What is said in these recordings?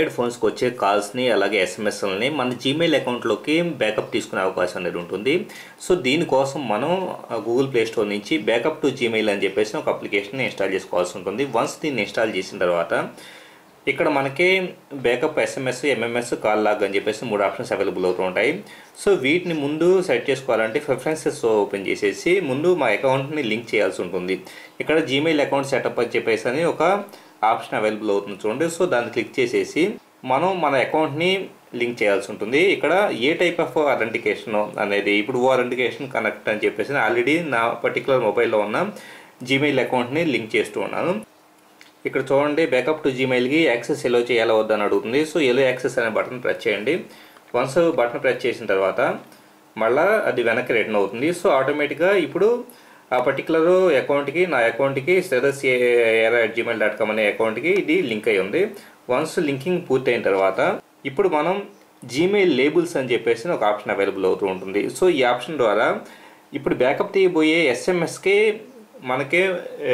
Android ఫోన్స్కి వచ్చే కాల్స్ని అలాగే ఎస్ఎంఎస్లని మన జీమెయిల్ అకౌంట్లోకి బ్యాకప్ తీసుకునే అవకాశం అనేది ఉంటుంది సో దీనికోసం మనం గూగుల్ ప్లే స్టోర్ నుంచి బ్యాకప్ టు జీమెయిల్ అని చెప్పేసి ఒక అప్లికేషన్ ఇన్స్టాల్ చేసుకోవాల్సి ఉంటుంది వన్స్ దీన్ని ఇన్స్టాల్ చేసిన తర్వాత ఇక్కడ మనకి backup SMS MMS call log అని చెప్పేసి మూడు ఆప్షన్స్ అవైలబుల్ అవుతూ ఉంటాయి సో వీటిని ముందు సెట్ చేసుకోవాలంటే ప్రిఫరెన్సెస్ ఓపెన్ చేసేసి ముందు మా అకౌంట్ని లింక్ చేయాల్సి ఉంటుంది ఇక్కడ జీమెయిల్ అకౌంట్ సెటప్ అని చెప్పేసి అని ఒక ఆప్షన్ అవైలబుల్ అవుతుంది చూడండి సో దాన్ని క్లిక్ చేసేసి మనం మన అకౌంట్ని లింక్ చేయాల్సి ఉంటుంది ఇక్కడ ఏ టైప్ ఆఫ్ అథెంటికేషన్ అనేది ఇప్పుడు ఓ అథెంటికేషన్ కనెక్ట్ అని చెప్పేసి ఆల్రెడీ నా పర్టికులర్ మొబైల్లో ఉన్న జీమెయిల్ అకౌంట్ని లింక్ చేస్తూ ఉన్నాను ఇక్కడ చూడండి బ్యాకప్ టు జీమెయిల్కి యాక్సెస్ ఎలో చేయాలా వద్దని అడుగుతుంది సో ఎలో యాక్సెస్ అనే బటన్ ప్రెస్ చేయండి వన్స్ బటన్ ప్రెస్ చేసిన తర్వాత మళ్ళీ అది వెనక్కి రిటర్న్ అవుతుంది సో ఆటోమేటిక్గా ఇప్పుడు ఆ పర్టికులర్ అకౌంట్కి నా అకౌంట్కి status AR at Gmail dot com అనే అకౌంట్కి ఇది లింక్ అయి ఉంది వన్స్ లింకింగ్ పూర్తయిన తర్వాత ఇప్పుడు మనం జీమెయిల్ లేబుల్స్ అని చెప్పేసి ఒక ఆప్షన్ అవైలబుల్ అవుతూ ఉంటుంది సో ఈ ఆప్షన్ ద్వారా ఇప్పుడు బ్యాకప్ తీయబోయే ఎస్ఎంఎస్కి మనకి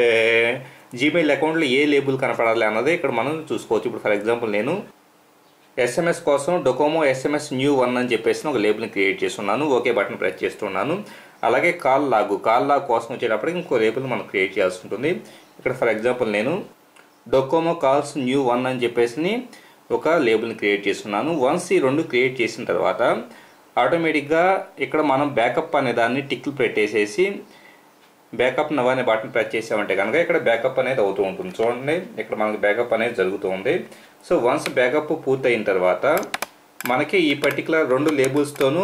జీమెయిల్ అకౌంట్లో ఏ లేబుల్ కనపడాలి అన్నది ఇక్కడ మనం చూసుకోవచ్చు ఇప్పుడు ఫర్ ఎగ్జాంపుల్ నేను ఎస్ఎంఎస్ కోసం డొకోమో ఎస్ఎంఎస్ న్యూ వన్ అని చెప్పేసి ఒక లేబుల్ని క్రియేట్ చేస్తున్నాను ఓకే బటన్ ప్రెస్ చేస్తున్నాను అలాగే కాల్ లాగు కాల్ లాగ్ కోసం వచ్చేటప్పటికి ఇంకో లేబుల్ మనం క్రియేట్ చేయాల్సి ఉంటుంది ఇక్కడ ఫర్ ఎగ్జాంపుల్ నేను డొకోమో కాల్స్ న్యూ వన్ అని చెప్పేసి ఒక లేబుల్ని క్రియేట్ చేస్తున్నాను వన్స్ ఈ రెండు క్రియేట్ చేసిన తర్వాత ఆటోమేటిక్గా ఇక్కడ మనం బ్యాకప్ అనే దాన్ని టిక్లు పెట్టేసేసి బ్యాకప్ నవ్ అనే బటన్ ప్రెస్ చేసామంటే కనుక ఇక్కడ బ్యాకప్ అనేది అవుతూ ఉంటుంది చూడండి ఇక్కడ మనకి బ్యాకప్ అనేది జరుగుతూ ఉంది సో వన్స్ బ్యాకప్ పూర్తయిన తర్వాత మనకి ఈ పర్టికులర్ రెండు లేబుల్స్తోనూ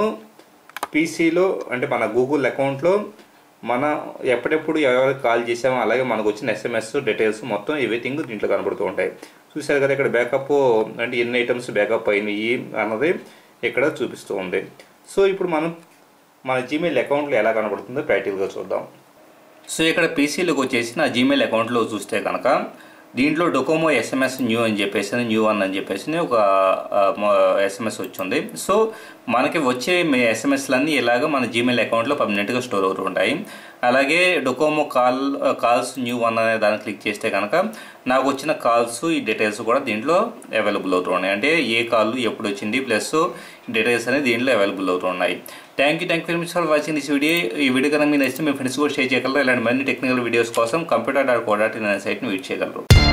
పీసీలో అంటే మన గూగుల్ అకౌంట్లో మన ఎప్పుడెప్పుడు ఎవరికి కాల్ చేసామో అలాగే మనకు వచ్చిన ఎస్ఎంఎస్ డీటెయిల్స్ మొత్తం ఎవ్రీథింగ్ దీంట్లో కనబడుతూ ఉంటాయి చూసారు కదా ఇక్కడ బ్యాకప్ అంటే ఎన్ని ఐటమ్స్ బ్యాకప్ అయినాయి అన్నది ఇక్కడ చూపిస్తూ ఉంది సో ఇప్పుడు మనం మన జీమెయిల్ అకౌంట్లో ఎలా కనబడుతుందో ప్రాక్టికల్గా చూద్దాం సో ఇక్కడ పీసీలోకి వచ్చేసి నా జీమెయిల్ అకౌంట్లో చూస్తే కనుక దీంట్లో డొకోమో ఎస్ఎంఎస్ న్యూ అని చెప్పేసి న్యూ వన్ అని చెప్పేసి ఒక ఎస్ఎంఎస్ వచ్చింది సో మనకి వచ్చే ఎస్ఎంఎస్లన్నీ ఇలాగ మన జీమెయిల్ అకౌంట్లో పర్మనెంట్గా స్టోర్ అవుతూ ఉంటాయి అలాగే Docomo call calls new one అనే దాన్ని క్లిక్ చేస్తే కనుక నాకు వచ్చిన కాల్స్ ఈ డీటెయిల్స్ కూడా దీంట్లో అవైలబుల్ అవుతూ ఉన్నాయి అంటే ఏ కాల్ ఎప్పుడు వచ్చింది ప్లస్ డీటెయిల్స్ అనేది దీంట్లో అవైలబుల్ అవుతూ ఉన్నాయి thank you thank you very much for watching this video ఈ వీడియో కనుక మీరు నచ్చితే మీ ఫ్రెండ్స్ కూడా షేర్ చేయగలరు ఇలాంటి మరిన్ని టెక్నికల్ వీడియోస్ కోసం computer dot co dot in అనే సైట్ని విజిట్ చేయగలరు